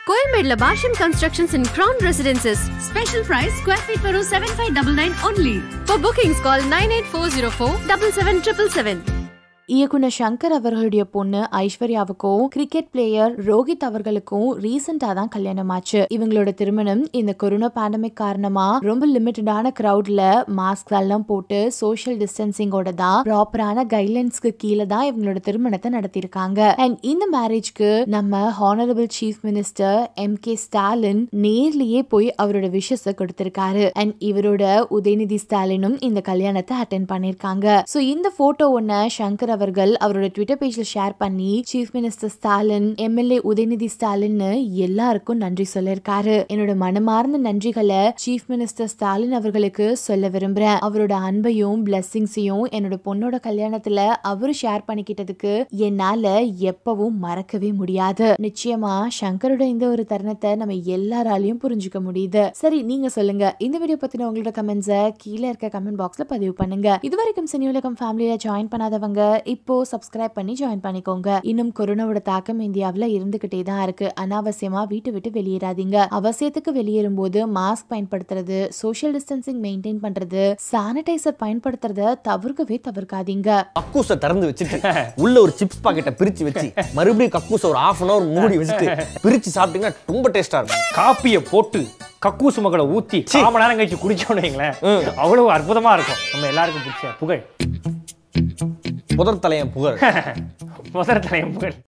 கோயம்பேடுல Bashyam constructions in crown residences special price square feet வெறும் seven five double nine only for bookings call nine eight four zero four double seven triple seven இயக்குனர் சங்கர் அவர்களுடைய பொண்ணு ஐஸ்வர்யாவுக்கும் cricket player Rohit அவர்களுக்கும் ரீசெண்டா தான் கல்யாணம் ஆச்சு இவங்களோட திருமணம் இந்த கொரோனா பேண்டமிக் காரணமா ரொம்ப லிமிட்டடான கிரவுட்ல மாஸ்க் எல்லாம் போட்டு சோஷியல் டிஸ்டன்சிங்கோட தான் ப்ராப்பரான கைட்லைன்ஸ்க்கு கீழே தான் இவங்களோட திருமணத்தை நடத்தியிருக்காங்க அண்ட் இந்த மேரேஜ்க்கு நம்ம honourable chief minister M K Stalin நேர்லயே போய் அவரோட விஷஸ கொடுத்திருக்காரு அண்ட் இவரோட உதயநிதி ஸ்டாலினும் இந்த கல்யாணத்தை அட்டென்ட் பண்ணிருக்காங்க சோ இந்த போட்டோ ஒன்ன சங்கர் அவர்கள் அவரோட ட்விட்டர் பேஜ்ல ஷேர் பண்ணி chief minister Stalin MLA Udhayanidhi Stalin எல்லாருக்கும் நன்றி சொல்லிருக்காரு என்னோட மனமார்ந்த நன்றிகளை சீஃப் மினிஸ்டர் ஸ்டாலின் அவர்களுக்கு சொல்ல விரும்புறேன் அவரோட அன்பையும் பிளெஸிங்ஸையும் என்னோட பொண்ணோட கல்யாணத்துல அவரு ஷேர் பண்ணிக்கிட்டதுக்கு என்னால எப்பவும் மறக்கவே முடியாது நிச்சயமா சங்கரோட இந்த ஒரு தருணத்தை நம்ம எல்லாராலையும் புரிஞ்சுக்க முடியுது சரி நீங்க சொல்லுங்க இந்த வீடியோ பத்தின உங்களோட கமெண்ட்ஸை கீழே இருக்க கமெண்ட் பாக்ஸ்ல பதிவு பண்ணுங்க இது வரைக்கும் சினி உலகம் ஃபேமிலியில ஜாயின் பண்ணாதவங்க இப்போ சப்ஸ்கிரைப் பண்ணி ஜாயின் பண்ணிக்கோங்க இன்னும் கொரோனாவோட தாக்கம் இந்தியாவுல இருந்துகிட்டே தான் இருக்கு அனாவசியமா வீட்டு விட்டு வெளியேறாதீங்க அவசியத்துக்கு வெளியேறும் போது மாஸ்க் பயன்படுத்துறது சோஷியல் டிஸ்டன்சிங் மெயின்டைன் பண்றது சானிடைசர் பயன்படுத்துறத தவிர்க்கவே தவிர்க்காதீங்க கக்கூஸை திறந்து வச்சுட்டு உள்ள ஒரு சிப்ஸ் பாக்கெட்டை பிரிச்சு வச்சு மறுபடியும் கக்கூஸை ஒரு half அன் அவர் மூடி வச்சுட்டு பிரிச்சு சாப்பிட்டீங்கன்னா ரொம்ப டேஸ்டா இருக்கும் காப்பியை போட்டு கக்கூசு மகளை ஊத்தி காம நேரம் கழிச்சு குடிச்சோன்னு வைங்களேன் அவ்வளவு அற்புதமா இருக்கும் நம்ம எல்லாருக்கும் பிடிச்ச புகழ் புதர் தலையன் புகழ் முதல் தலையம் புகழ்